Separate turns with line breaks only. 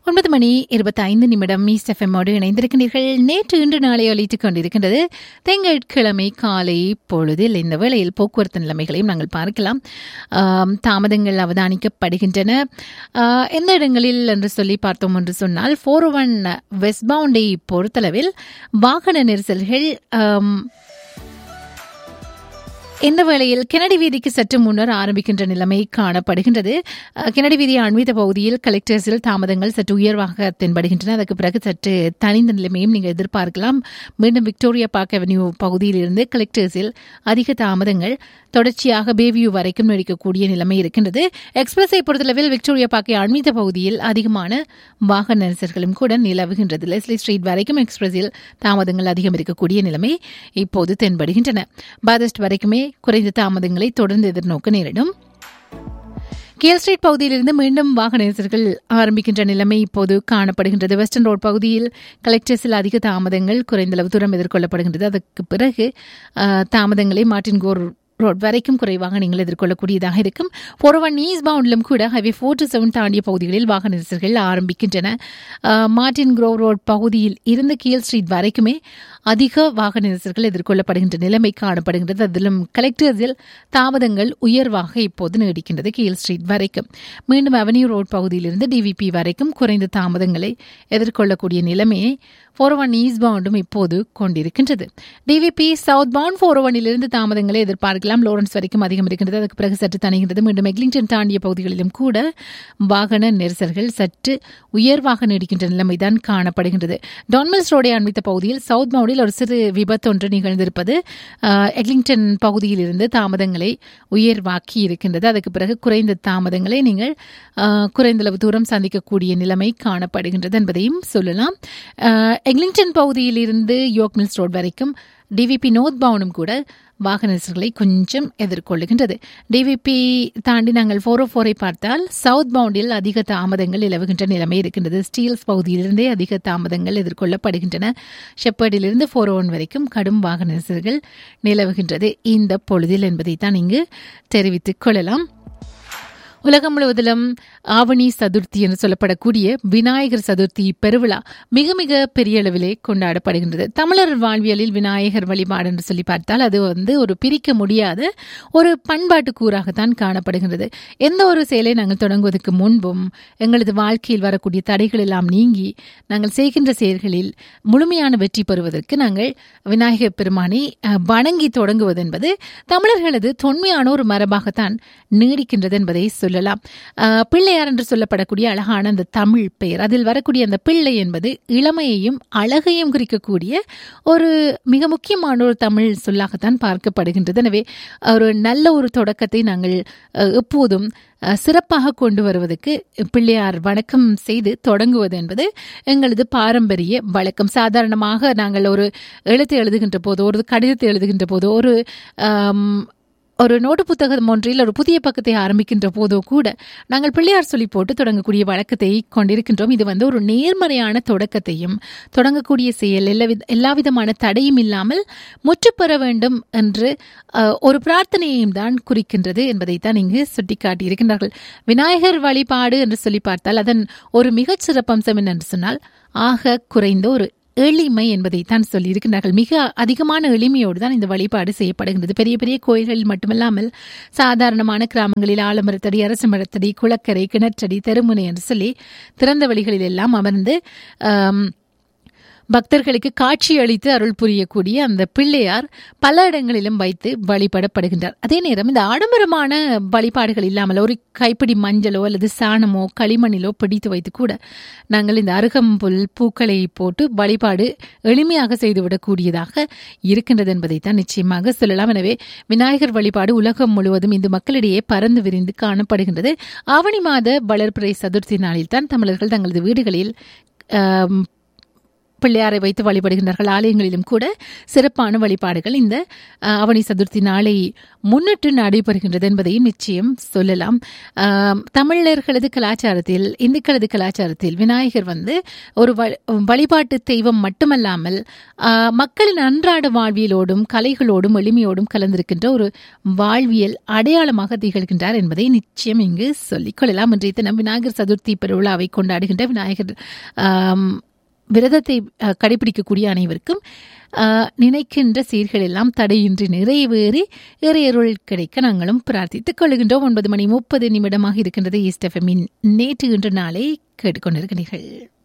ஒன்பது மணி இருபத்தி ஐந்து நிமிடம் ஈஸ்ட் எஃப்எம்மோடு இணைந்திருக்கின்றீர்கள் நேற்று இன்று நாளை ஒலித்துக் கொண்டிருக்கின்றது திங்கட்கிழமை காலை பொழுதில் இந்த வேளையில் போக்குவரத்து நிலைமைகளையும் நாங்கள் பார்க்கலாம் ஆம், தாமதங்கள் அவதானிக்கப்படுகின்றன ஆ, எந்த இடங்களில் என்று சொல்லி பார்த்தோம் என்று சொன்னால் ஃபோர் ஒன் வெஸ்ட் பவுண்டை பொறுத்தளவில் வாகன நெரிசல்கள் ஆம், இந்த வேளையில் கெனடி வீதிக்கு சற்று முன்னர் ஆரம்பிக்கின்ற நிலைமை காணப்படுகின்றது அஹ், கெனடி வீதி அண்மித்த பகுதியில் கலெக்டர்ஸில் தாமதங்கள் சற்று உயர்வாக தென்படுகின்றன அதற்கு பிறகு சற்று தனிந்த நிலைமையும் நீங்கள் எதிர்பார்க்கலாம் மீண்டும் விக்டோரியா பார்க் அவென்யூ பகுதியிலிருந்து கலெக்டர்ஸில் அதிக தாமதங்கள் தொடர்ச்சியாக பேவியூ வரைக்கும் நீடிக்கக்கூடிய நிலைமை இருக்கின்றது எக்ஸ்பிரஸை பொறுத்தளவில் விக்டோரியா பார்க்கை அண்மித்த பகுதியில் அதிகமான வாகன நெரிசல்களும் கூட நிலவுகின்றது லெஸ்லி ஸ்ட்ரீட் வரைக்கும் எக்ஸ்பிரஸில் தாமதங்கள் அதிகம் இருக்கக்கூடிய நிலைமை இப்போது தென்படுகின்றன பாதஸ்ட் வரைக்குமே குறைந்த தாமதங்களை தொடர்ந்து எதிர்நோக்க நேரிடும் கேல் ஸ்ட்ரீட் பகுதியிலிருந்து மீண்டும் வாகன நெரிசல்கள் ஆரம்பிக்கின்ற நிலைமை இப்போது காணப்படுகின்றது வெஸ்டர்ன் ரோட் பகுதியில் கலெக்டர்ஸில் அதிக தாமதங்கள் குறைந்தளவு தூரம் எதிர்கொள்ளப்படுகின்றது அதற்கு பிறகு அஹ், தாமதங்களை மார்டின் கோர் ரோட் வரைக்கும் குறைவாக நீங்கள் எதிர்கொள்ளக்கூடியதாக இருக்கும் ஃபோர் ஒன் ஈஸ்ட் பவுண்டிலும் கூட ஹைவே ஃபோர் டு செவன் தாண்டிய பகுதிகளில் வாகன நெரிசல்கள் ஆரம்பிக்கின்றன அஹ், மார்டின் குரோவ் ரோட் பகுதியில் இருந்து கீல் ஸ்ட்ரீட் வரைக்குமே அதிக வாகன நெரிசல்கள் எதிர்கொள்ளப்படுகின்ற நிலைமை காணப்படுகின்றது அதிலும் கலெக்டர்ஸில் தாமதங்கள் உயர்வாக இப்போது நீடிக்கின்றது கீல் ஸ்ட்ரீட் வரைக்கும் மீண்டும் அவென்யூ ரோட் பகுதியிலிருந்து டிவிபி வரைக்கும் குறைந்த தாமதங்களை எதிர்கொள்ளக்கூடிய நிலைமையை ஃபோர் ஒன் ஈஸ்ட் பவுண்டும் இப்போது கொண்டிருக்கின்றது டிவிபி சவுத் பவுண்ட் ஃபோர் ஒனிலிருந்து தாமதங்களை எதிர்பார்க்கலாம் லோரன்ஸ் வரைக்கும் அதிகம் இருக்கின்றது அதுக்கு பிறகு சற்று தணிகின்றது மீண்டும் எக்லிங்டன் தாண்டிய பகுதிகளிலும் கூட வாகன நெரிசல்கள் சற்று உயர்வாக நீடிக்கின்ற நிலைமைதான் காணப்படுகின்றது டான்மில்ஸ் ரோடை அண்மித்த பகுதியில் சவுத் பவுண்டில் ஒரு சிறு விபத்து ஒன்று நிகழ்ந்திருப்பது ஆஹ், எக்லிங்டன் பகுதியிலிருந்து தாமதங்களை உயர்வாக்கி இருக்கின்றது அதுக்கு பிறகு குறைந்த தாமதங்களை நீங்கள் ஆஹ், குறைந்தளவு தூரம் சந்திக்கக்கூடிய நிலைமை காணப்படுகின்றது என்பதையும் சொல்லலாம் ஆஹ், எக்லிங்டன் பகுதியிலிருந்து யோக் மில்ஸ் ரோட் வரைக்கும் டிவிபி நோர்த் பவுனும் கூட வாகன நெரிசல்களை கொஞ்சம் எதிர்கொள்ளுகின்றது டிவிபி தாண்டி நாங்கள் ஃபோர் ஓ ஃபோரை பார்த்தால் சவுத் பவுண்டில் அதிக தாமதங்கள் நிலவுகின்ற நிலைமை இருக்கின்றது ஸ்டீல்ஸ் பகுதியிலிருந்தே அதிக தாமதங்கள் எதிர்கொள்ளப்படுகின்றன ஷெப்பர்டிலிருந்து ஃபோர் ஒன் வரைக்கும் கடும் வாகன நெரிசல்கள் நிலவுகின்றது இந்த பொழுதில் என்பதை தான் இங்கு தெரிவித்துக் கொள்ளலாம் உலகம் முழுவதிலும் ஆவணி சதுர்த்தி என்று சொல்லப்படக்கூடிய விநாயகர் சதுர்த்தி பெருவிழா மிக மிக பெரிய அளவிலே கொண்டாடப்படுகின்றது தமிழர் வாழ்வியலில் விநாயகர் வழிபாடு என்று சொல்லி பார்த்தால் அது வந்து ஒரு பிரிக்க முடியாத ஒரு பண்பாட்டு கூறாகத்தான் காணப்படுகின்றது எந்த ஒரு செயலை நாங்கள் தொடங்குவதற்கு முன்பும் எங்களது வாழ்க்கையில் வரக்கூடிய தடைகள் எல்லாம் நீங்கி நாங்கள் செய்கின்ற செயல்களில் முழுமையான வெற்றி பெறுவதற்கு நாங்கள் விநாயகர் பெருமானை அஹ், வணங்கி தொடங்குவது என்பது தமிழர்களது தொன்மையான ஒரு மரபாகத்தான் நீடிக்கின்றது என்பதை சொல்லலாம் அஹ், பிள்ளையார் என்று சொல்லப்படக்கூடிய அழகான அந்த தமிழ் பெயர் அதில் வரக்கூடிய அந்த பிள்ளை என்பது இளமையையும் அழகையும் குறிக்கக்கூடிய ஒரு மிக முக்கியமான ஒரு தமிழ் சொல்லாகத்தான் பார்க்கப்படுகின்றது எனவே ஒரு நல்ல ஒரு தொடக்கத்தை நாங்கள் அஹ், எப்போதும் அஹ், சிறப்பாக கொண்டு வருவதற்கு பிள்ளையார் வணக்கம் செய்து தொடங்குவது என்பது எங்களது பாரம்பரிய வழக்கம் சாதாரணமாக நாங்கள் ஒரு எழுத்து எழுதுகின்ற போதோ ஒரு கடிதத்தை எழுதுகின்ற போதோ ஒரு ஆம், ஒரு நோட்டு புத்தகம் ஒன்றில் ஒரு புதிய பக்கத்தை ஆரம்பிக்கின்ற போதோ கூட நாங்கள் பிள்ளையார் சொல்லி போட்டு தொடங்கக்கூடிய வழக்கத்தை கொண்டிருக்கின்றோம் இது வந்து ஒரு நேர்மறையான தொடக்கத்தையும் தொடங்கக்கூடிய செயல் எல்லா வித- எல்லா விதமான தடையும் இல்லாமல் முற்றுப்பெற வேண்டும் என்று அஹ், ஒரு பிரார்த்தனையையும் தான் குறிக்கின்றது என்பதைத்தான் இங்கு சுட்டிக்காட்டியிருக்கின்றார்கள் விநாயகர் வழிபாடு என்று சொல்லி பார்த்தால் அதன் ஒரு மிகச் சிறப்பம்சம் என்னென்று சொன்னால் ஆக குறைந்த ஒரு எளிமை என்பதைத்தான் சொல்லியிருக்கிறார்கள் மிக அதிகமான எளிமையோடு தான் இந்த வழிபாடு செய்யப்படுகின்றது பெரிய பெரிய கோயில்களில் மட்டுமல்லாமல் சாதாரணமான கிராமங்களில் ஆலமரத்தடி அரச மரத்தடி குளக்கரை கிணற்றடி தெருமுனை என்று சொல்லி திறந்த வழிகளில் எல்லாம் அமர்ந்து ஆம், பக்தர்களுக்கு காட்சி அளித்து அருள் புரியக்கூடிய அந்த பிள்ளையார் பல இடங்களிலும் வைத்து வழிபடப்படுகின்றார் அதே நேரம் இந்த ஆடம்பரமான வழிபாடுகள் இல்லாமல் ஒரு கைப்பிடி மஞ்சளோ அல்லது சாணமோ களிமண்ணிலோ பிடித்து வைத்து கூட நாங்கள் இந்த அருகம்புல் பூக்களை போட்டு வழிபாடு எளிமையாக செய்துவிடக்கூடியதாக இருக்கின்றது என்பதைத்தான் நிச்சயமாக சொல்லலாம் எனவே விநாயகர் வழிபாடு உலகம் முழுவதும் இந்து மக்களிடையே பறந்து விரிந்து காணப்படுகின்றது ஆவணி மாத வளர்பிறை சதுர்த்தி நாளில் தான் தமிழர்கள் தங்களது வீடுகளில் ஆம், பிள்ளையாரை வைத்து வழிபடுகின்றார்கள் ஆலயங்களிலும் கூட சிறப்பான வழிபாடுகள் இந்த அஹ், அவனி சதுர்த்தி நாளை முன்னிட்டு நடைபெறுகின்றது என்பதையும் நிச்சயம் சொல்லலாம் ஆம், தமிழர்களது கலாச்சாரத்தில் இந்துக்களது கலாச்சாரத்தில் விநாயகர் வந்து ஒரு வ- வழிபாட்டு தெய்வம் மட்டுமல்லாமல் ஆஹ், மக்களின் அன்றாட வாழ்வியலோடும் கலைகளோடும் எளிமையோடும் கலந்திருக்கின்ற ஒரு வாழ்வியல் அடையாளமாக திகழ்கின்றார் என்பதை நிச்சயம் இங்கு சொல்லிக் கொள்ளலாம் இன்றைய தினம் விநாயகர் சதுர்த்தி பெருவிழாவை கொண்டாடுகின்ற விநாயகர் ஆம், விரதத்தை அஹ், கடைபிடிக்கக்கூடிய அனைவருக்கும் அஹ், நினைக்கின்ற சீர்கள் எல்லாம் தடையின்றி நிறைவேறி இறையருள் கிடைக்க நாங்களும் பிரார்த்தித்துக் கொள்கின்றோம் ஒன்பது மணி முப்பது நிமிடமாக இருக்கின்றது ஈஸ்ட் எஃப்எம்மின் நேற்று இன்று நாளை கேட்டுக்கொண்டிருக்கிறீர்கள்